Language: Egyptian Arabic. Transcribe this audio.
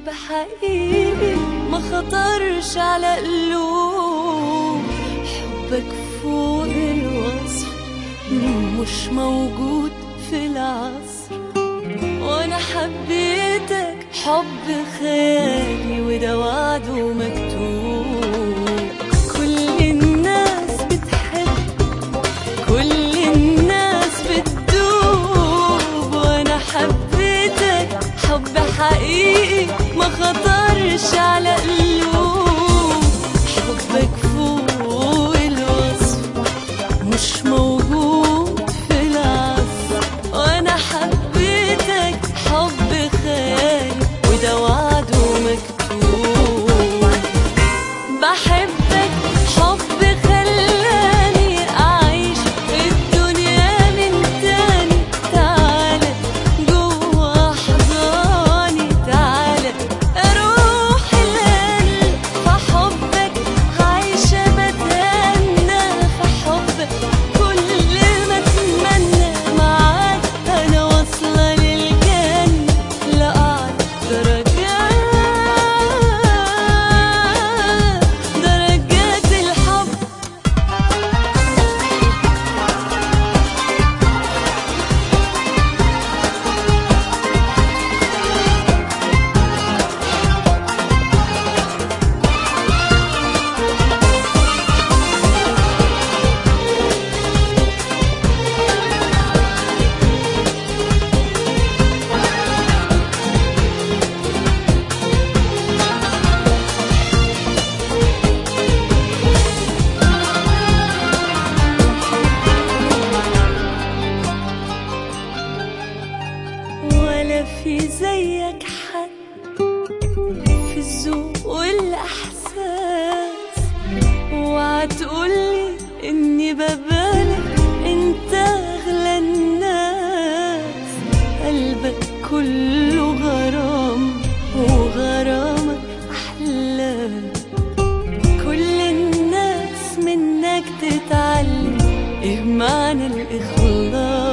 حب حقيقي ما خطرش على قلوب حبك فوق الوصف مش موجود في العصر وانا حبيتك حب خيالي وده وعد ومكتوب كل الناس بتحب كل الناس بتدوب وانا حبيتك حب حقيقي ما خطرش على قلوب حبك فوق الوصف مش موجود في العصر وانا حبيتك حب خيالي وده وعد ومكتوب بحبك حب خلاني أعيش الدنيا من تاني تعالى جوا أحضاني تعالى أروح القلب في حبك عايشة بتهنى في حبك كل ما أتمنى معاك أنا واصلة للجنة لأعلى درجات درجات الحب ولا في زيك حد في الذوق والإحساس وهتقولي إني ببالغ أنت أغلى الناس قلبك كله غرام وغرامك أحلام كل الناس منك تتعلم إيه معنى الإخلاص